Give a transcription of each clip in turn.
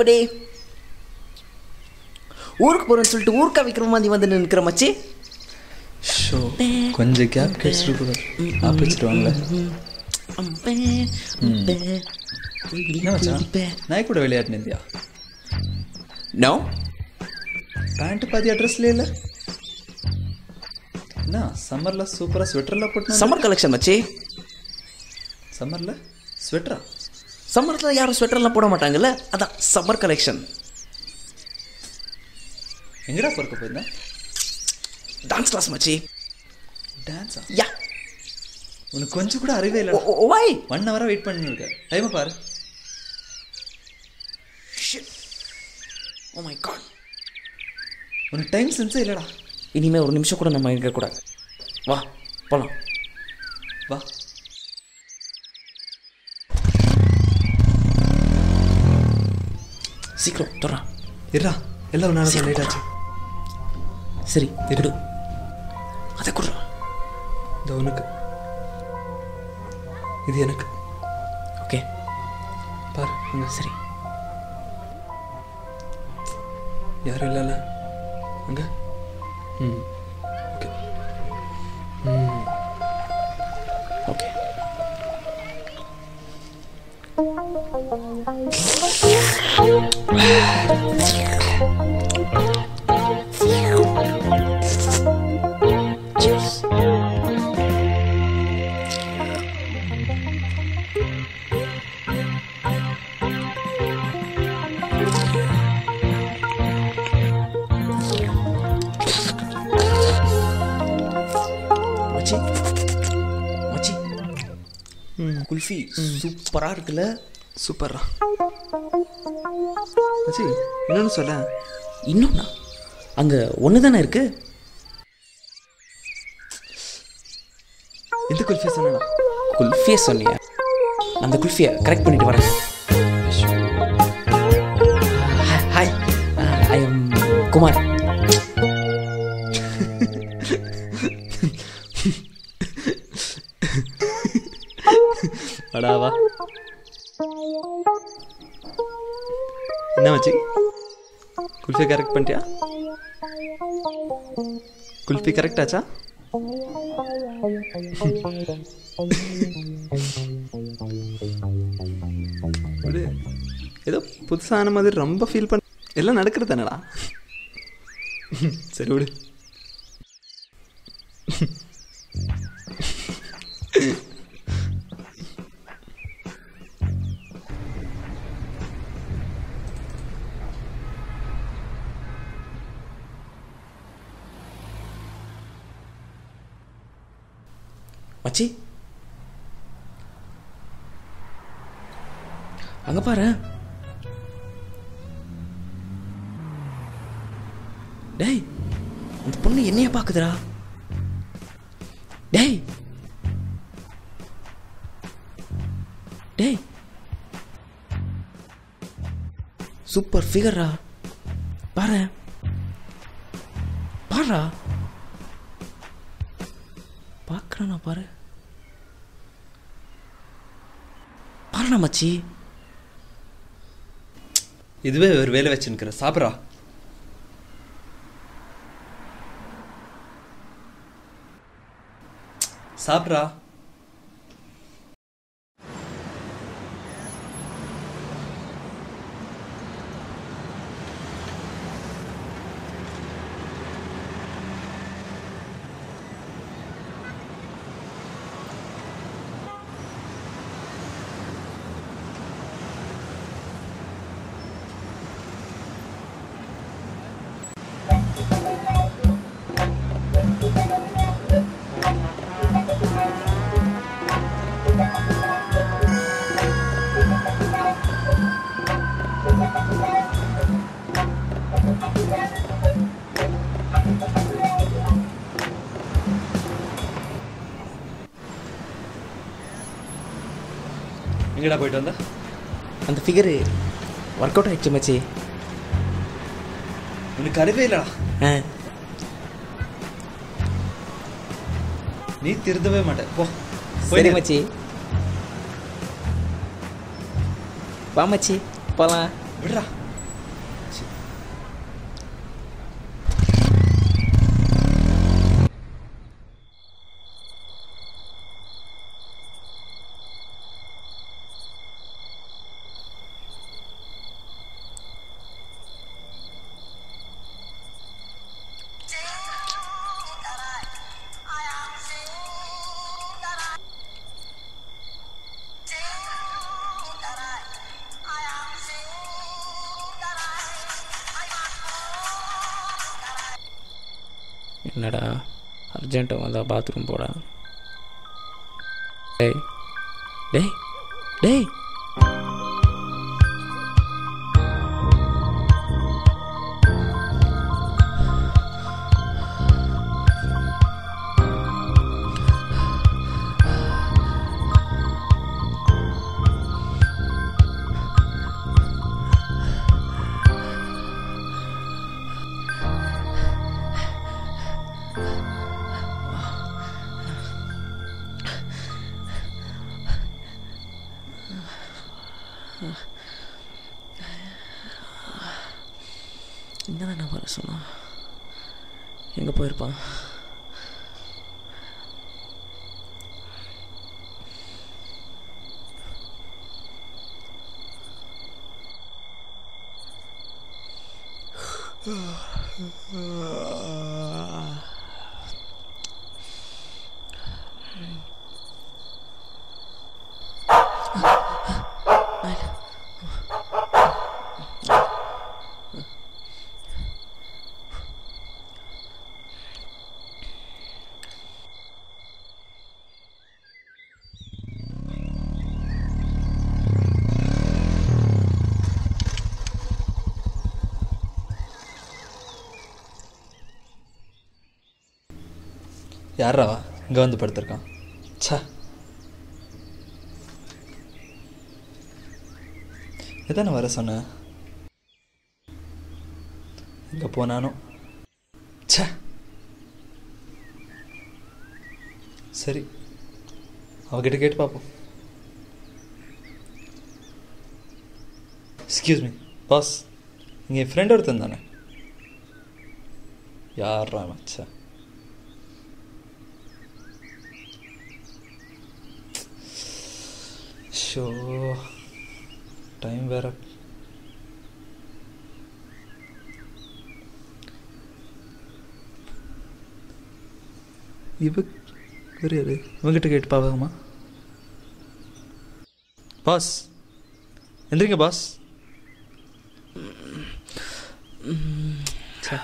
Saturday ஊருக்கு போகிறேன்னு சொல்லிட்டு ஊருக்கா விற்கிற மாதிரி வந்து நிற்கிற மச்சி ஷோ கொஞ்சம் கேப் கிடைச்சிட்டு கூட ஆப்பிச்சிருவாங்களே என்ன மச்சான் நாய் கூட விளையாட்டுனியா நோ பேண்ட் பாதி அட்ரஸ்ல இல்லை என்ன சம்மரில் சூப்பராக ஸ்வெட்டர்லாம் போட்டு சம்மர் கலெக்ஷன் மச்சி சம்மரில் ஸ்வெட்டரா சம்மரில் யாரும் ஸ்வெட்டர்லாம் போட மாட்டாங்கல்ல அதான் சம்மர் கலெக்ஷன் எங்கடா பொறுக்க போயிருந்தேன் டான்ஸ் கிளாஸ் மச்சி டான்ஸா யா உனக்கு கொஞ்சம் கூட அறிவே இல்லை வாய் ஒன் ஹவராக வெயிட் பண்ணிட்டு இருக்க டைமை பாரு ஓ மை காட் உனக்கு டைம் சென்ஸே இல்லைடா இனிமேல் ஒரு நிமிஷம் கூட நம்ம இருக்கக்கூடாது வா போகலாம் வா சீக்கிரம் தொடரா இருடா எல்லாம் உன்னால தான் லேட் ஆச்சு சரி கொடு அதை கொடுறா இந்த உனக்கு இது எனக்கு ஓகே பாரு அங்க சரி யாரும் இல்லைல்ல அங்க ம் ஓகே ம் ஓகே மச்சி மச்சி குல்ஃபி சூப்பராக இருக்குல்ல சூப்பர்ரா மச்சி இன்னொன்று சொல்ல இன்னொன்னா அங்கே ஒன்று தானே இருக்கு இந்த குல்ஃபி சொன்னடா குல்ஃபியை சொன்னியா அந்த குல்ஃபியை கரெக்ட் பண்ணிட்டு வரேன் ஹாய் ஐ எம் குமார் வாடா வா என்ன மச்சி குல்ஃபி கரெக்ட் பண்ணிட்டியா குல்ஃபி கரெக்ட் ஆச்சா விடு. ஏதோ புதுசான மாதிரி ரொம்ப ஃபீல் பண்ண எல்லாம் நடக்கிறது தானடா சரி விடு மச்சி அங்க பாரு டேய் அந்த பொண்ணு என்னைய பாக்குதுடா டேய் டேய் சூப்பர் ஃபிகர்ரா பாரு பாருடா பார்க்குறானா பாரு பாருடா மச்சி இதுவே ஒரு வேலை வச்சுருக்கிற சாப்பிட்றா சாப்பிட்றா எங்கடா போயிட்டு வந்த அந்த ஃபிகரு ஒர்க் அவுட் ஆயிடுச்சு மச்சி உனக்கு அறிவே இல்லடா ஆ நீ திருந்தவே மாட்ட போ சரி போயிடு. மச்சி வா மச்சி போகலாம் விடுறா என்னடா அர்ஜென்ட்டாக வந்தால் பாத்ரூம் போடா டேய் டேய் டேய் இந்த நான் வர சொன்னா எங்கே போயிருப்பான் யாரா இங்கே வந்து படுத்திருக்கான் ச்சே எதானே வர சொன்ன இங்கே போனானோ ச்சே சரி அவகிட்ட கேட்டு பார்ப்போம் எக்ஸ்கியூஸ் மீ பாஸ் இங்கே என் ஃப்ரெண்ட் ஒருத்தன் தானே யாரா மச்சா ஷோ டைம் வேற இவ வேறு யாரு இவங்கிட்ட கேட்டு பார்க்கலாமா பாஸ் எந்திரிங்க பாஸ் ச்சே.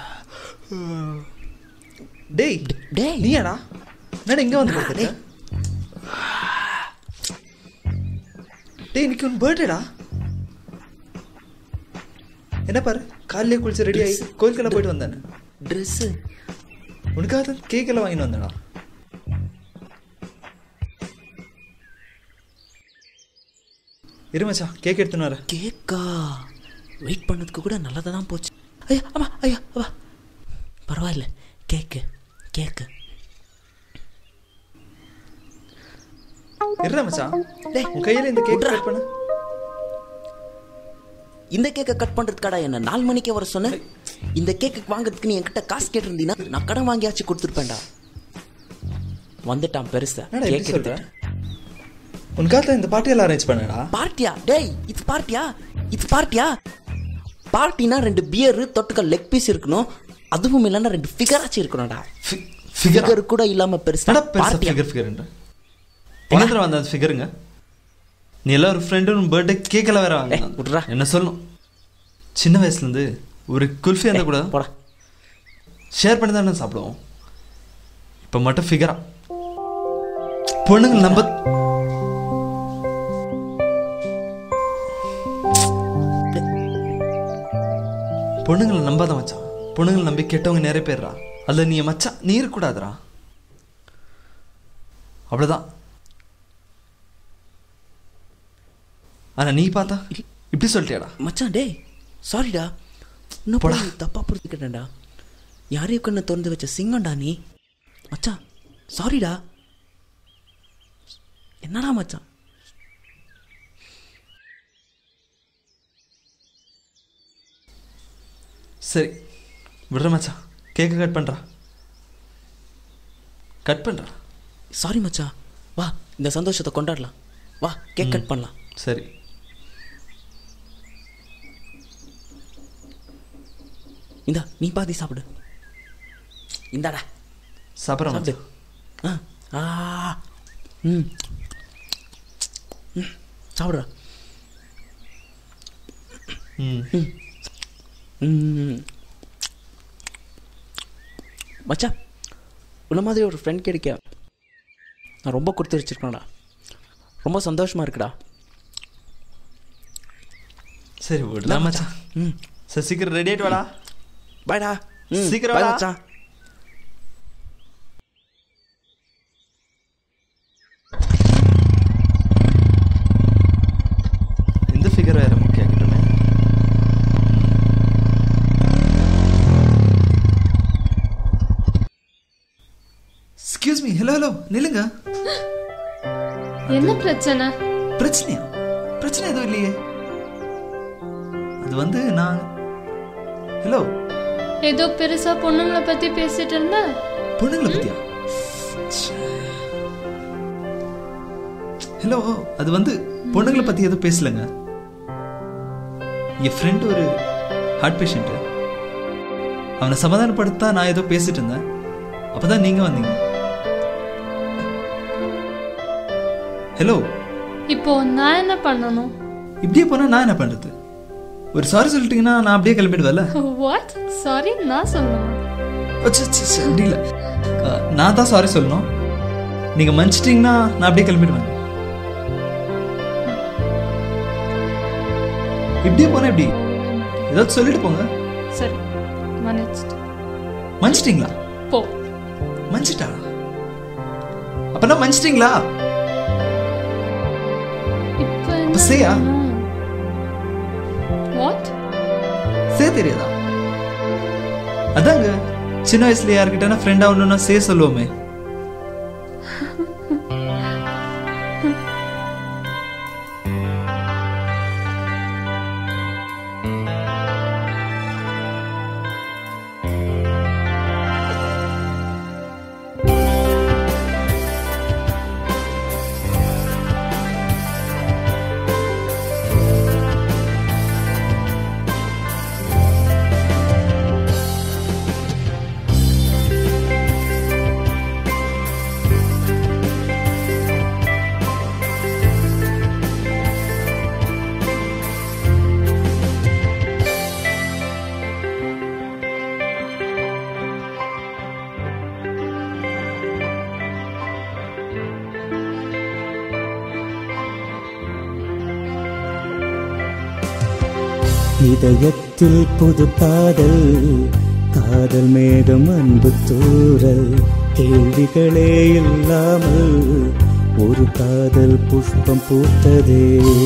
டேய் டேய் நீயாடா என்னடா இங்கே வந்து படுத்துருக்க டேய் இன்னைக்கு உன் பர்த்டேடா என்ன பாரு காலையிலே குளிச்சு ரெடி ஆகி கோயிலுக்கெல்லாம் போயிட்டு வந்தானே ட்ரெஸ்ஸு உனக்காக தான் கேக் எல்லாம் வாங்கிட்டு வந்தேடா இரு மச்சான் கேக் எடுத்துன்னு வரேன் கேக்கா வெயிட் பண்ணதுக்கு கூட நல்லதாக தான் போச்சு ஐயா அம்மா ஐயா அப்பா பரவாயில்ல கேக்கு கேக்கு இருடா மச்சான் டேய், உன் கையில இந்த கேக் விட்றா. கட் பண்ணு இந்த கேக்கை கட் பண்ணுறதுக்காடா என்ன நாலு மணிக்கே வர சொன்னேன் இந்த கேக்கு வாங்குறதுக்கு நீ என்கிட்ட காசு கேட்டிருந்தீன்னா நான் கடன் வாங்கியாச்சு கொடுத்துருப்பேன்டா வந்துட்டான் பெருசா என்னடா கேக் எப்படி சொல்ற எடுத்துட்டு உனக்காக தான் இந்த பார்ட்டியெல்லாம் அரேஞ்ச் பண்ணடா பார்ட்டியா டேய் இது பார்ட்டியா இது பார்ட்டியா பார்ட்டினா ரெண்டு பியர் தொட்டுக்க லெக் பீஸ் இருக்கணும் அதுவும் இல்லைன்னா ரெண்டு ஃபிகராச்சும் இருக்கணும்டா ஃபிகர் ஃபிகர் கூட இல்லாம பெருசா என்னடா பெருசா பார்ட்டியா ஃபிகர் ஃபிகர்ன்ற எங்க வந்த அந்த ஃபிகருங்க நீ எல்லாம் ஒரு ஃப்ரெண்டு பர்த்டே கேக் எல்லாம் வேற ஏய், விட்றா. வாங்க என்ன சொல்லணும் சின்ன வயசுல இருந்து ஒரு குல்ஃபி இருந்தா கூட போடா ஷேர் பண்ணி தானே சாப்பிடுவோம் இப்போ மட்டும் ஃபிகரா பொண்ணுங்க நம்ப பொண்ணுங்களை நம்பாத மச்சான் பொண்ணுங்களை நம்பி கெட்டவங்க நிறைய பேர்றா அதில் நீ மச்சான் நீ இருக்கக்கூடாதுடா அவ்வளோதான் ஆனா நீ பார்த்தா இப்படி சொல்லிட்டியாடா மச்சான் டேய் சாரிடா இன்னும் போடா. போடா தப்பா புரிஞ்சுக்கிட்டேன்டா யாரையும் கண்ணு திறந்து வச்ச சிங்கம்டா நீ மச்சான் சாரிடா என்னடா மச்சான் சரி விடுற மச்சான் கேக்கு கட் பண்ணுறா கட் பண்ணுறா சாரி மச்சான் வா இந்த சந்தோஷத்தை கொண்டாடலாம் வா கேக் கட் பண்ணலாம் சரி இந்தா நீ பாதி சாப்பிடு இந்தாடா சாப்பிட்றேன் சாப்பிடு மச்சான் ஆ ஆ ம் ம், சாப்பிடுடா ம் ம் மச்சான் உன்ன மாதிரி ஒரு ஃப்ரெண்ட் கிடைக்க நான் ரொம்ப கொடுத்து வச்சிருக்கேன்டா ரொம்ப சந்தோஷமாக இருக்குடா சரி விடலாம் மச்சான் ம் சரி சீக்கிரம் ரெடி ஆயிட்டு வாடா பாய்டா ம் சீக்கிரம் bye வாடா. மச்சான் இந்த ஃபிகர் வேற முக்கியம் ஆகிட்டோமே எக்ஸ்கியூஸ் மீ ஹலோ ஹலோ நில்லுங்க என்ன பிரச்சனை பிரச்சனையா பிரச்சனை எதுவும் இல்லையே அது வந்து நான் ஹலோ ஏதோ பெருசா பொண்ணுங்களை பத்தி பேசிட்டு இருந்த பொண்ணுங்களை பத்தியா ஹலோ அது வந்து பொண்ணுங்களை பத்தி எதுவும் பேசலங்க என் ஃப்ரெண்ட் ஒரு ஹார்ட் பேஷண்ட் அவனை சமாதானப்படுத்தா நான் ஏதோ பேசிட்டு இருந்தேன் அப்பதான் நீங்க வந்தீங்க ஹலோ இப்போ நான் என்ன பண்ணணும் இப்படியே போனா நான் என்ன பண்றது ஒரு சாரி சொல்லிட்டீங்கன்னா நான் அப்படியே கிளம்பிடுவேன்ல வாட் சாரி நான் சொல்லணும் அச்ச, அச்ச, அச்ச, அப்படி இல்லை அஹ், நான் தான் சாரி சொல்லணும் நீங்க மன்னிச்சிட்டீங்கன்னா நான் அப்படியே கிளம்பிடுவேன் இப்படியே போனா எப்படி ஏதாவது சொல்லிட்டு போங்க சரி மன்னிச்சிட்டு மன்னிச்சிட்டீங்களா போ மன்னிச்சிட்டா அப்பனா மன்னிச்சிட்டீங்களா இப்போ அப்ப செய்யா? வாட் சே தெரியாதா அதாங்க சின்ன வயசுல யாருக்கிட்டனா ஃப்ரெண்ட் ஆகணும்னா சே சொல்லுவோமே இதயத்தில் புது காதல் காதல் மேகம் அன்பு தூரல் கேள்விகளே இல்லாமல் ஒரு காதல் புஷ்பம் பூத்ததே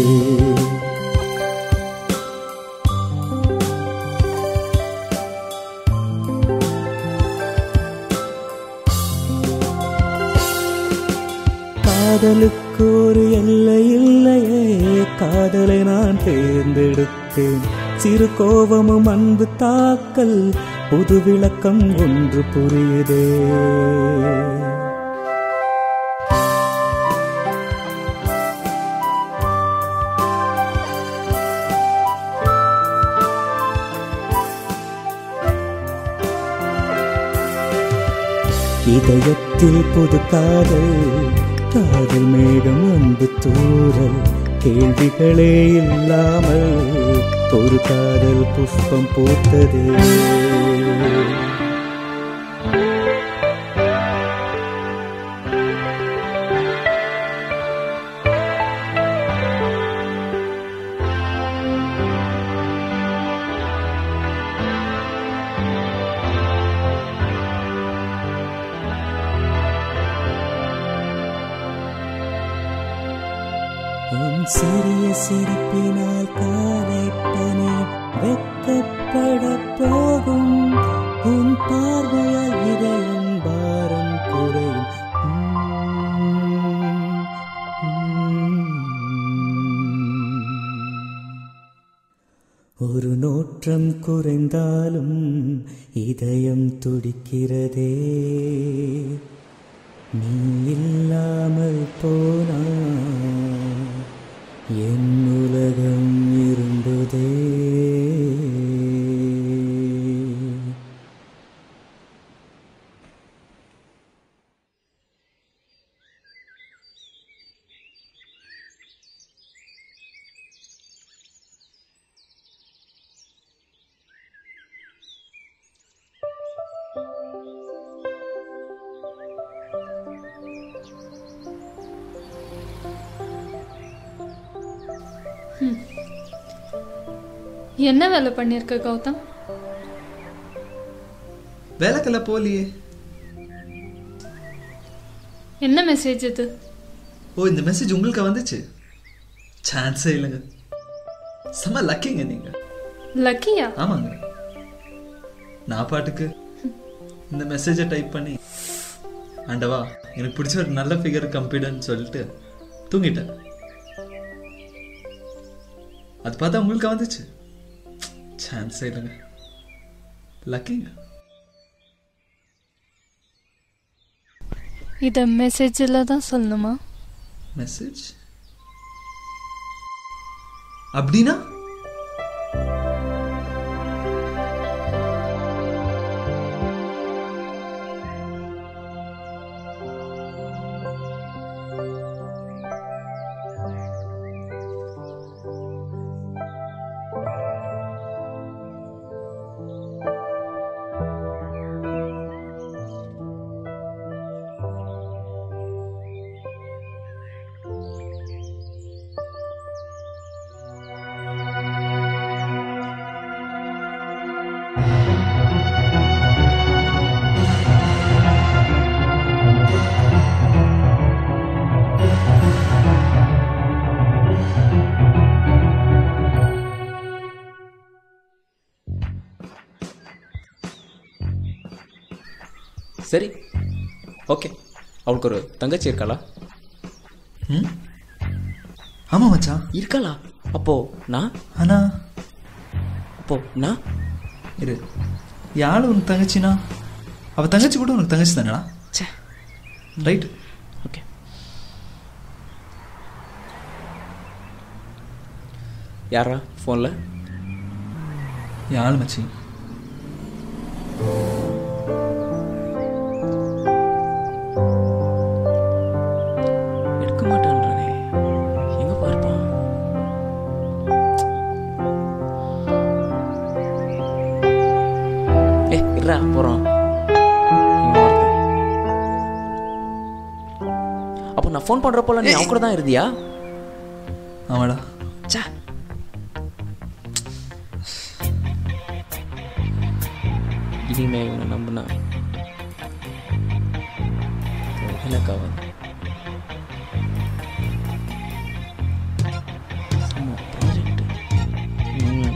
காதலுக்கு ஒரு எல்லை இல்லையே காதலை நான் தேர்ந்தெடுத்தேன் சிறு கோபமும் அன்பு தாக்கல் புது விளக்கம் ஒன்று புரியுதே இதயத்தில் புது காதல் காதல் மேகம் அன்பு தூரல் கேள்விகளே இல்லாமல் ஒரு காதல் புஷ்பம் பூத்தது உன் சிறிய சிரிப்பினால் காலை பனி வெக்கப்பட போகும் உன் பார்வையால் இதயம் பாரம் குறையும் உம், உம். ஒரு நோற்றம் குறைந்தாலும் இதயம் துடிக்கிறதே நீ இல்லாமல் போனா என் உலகம் இருந்ததே என்ன வேலை பண்ணியிருக்க கௌதம் வேலைக்கெல்லாம் போகலையே என்ன மெசேஜ் இது ஓ இந்த மெசேஜ் உங்களுக்கு வந்துச்சு சான்ஸே இல்லைங்க செம்ம லக்கிங்க நீங்க லக்கியா ஆமாங்க நான் பாட்டுக்கு இந்த மெசேஜை டைப் பண்ணி ஆண்டவா எனக்கு பிடிச்ச ஒரு நல்ல ஃபிகர் கம்ப்யூட்டர்னு சொல்லிட்டு தூங்கிட்டேன் அது பார்த்தா உங்களுக்கு வந்துச்சு சான்ஸே இல்லைங்க லக்கிங்க இதை மெசேஜில் தான் சொல்லணுமா மெசேஜ் அப்படின்னா சரி ஓகே அவளுக்கு ஒரு தங்கச்சி இருக்காளா ம் ஆமா மச்சான் இருக்காளா அப்போ நான் ஆனா அப்போ நான் இரு யாழ் உனக்கு தங்கச்சினா அவ தங்கச்சி கூட உனக்கு தங்கச்சி தானடா ச்சே ரைட் ஓகே யாரா ஃபோனில் யாழ் மச்சி எடுக்க மாட்டான்றானே எங்க பார்ப்பான் ஏ இருடா போறோம் இவன் ஒருத்தன். அப்போ நான் ஃபோன் பண்றப்போல நீ அவன் கூட தான் இருந்தியா ஆமாடா ச்சே இனிமே இவனை நம்பினா எனக்கு அவன் ஆமா ப்ராஜெக்ட் ம்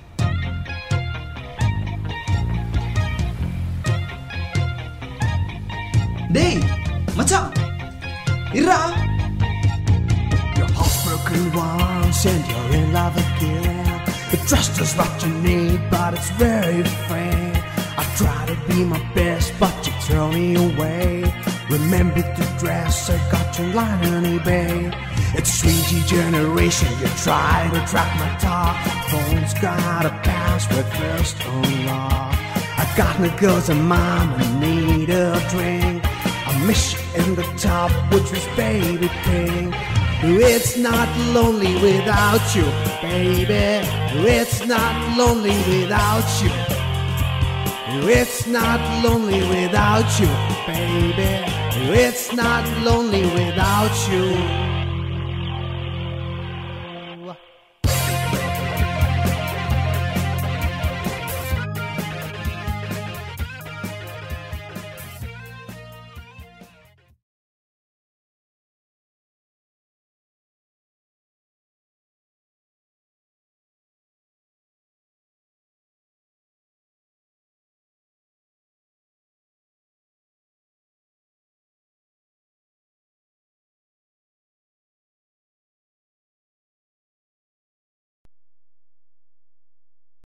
டேய் மச்சான் இருடா Your heart's broken once and you're in love again. The trust is what you need, but it's very faint. I try to be my best, but you throw me away. Remember to dress, I got your line on eBay. It's 3G generation, you try to track my talk. Phone's got a password first unlock. I got no girls and mom, I need a drink. I miss you in the top, which was baby pink. It's not lonely without you, baby. It's not lonely without you. It's not lonely without you, baby. It's not lonely without you.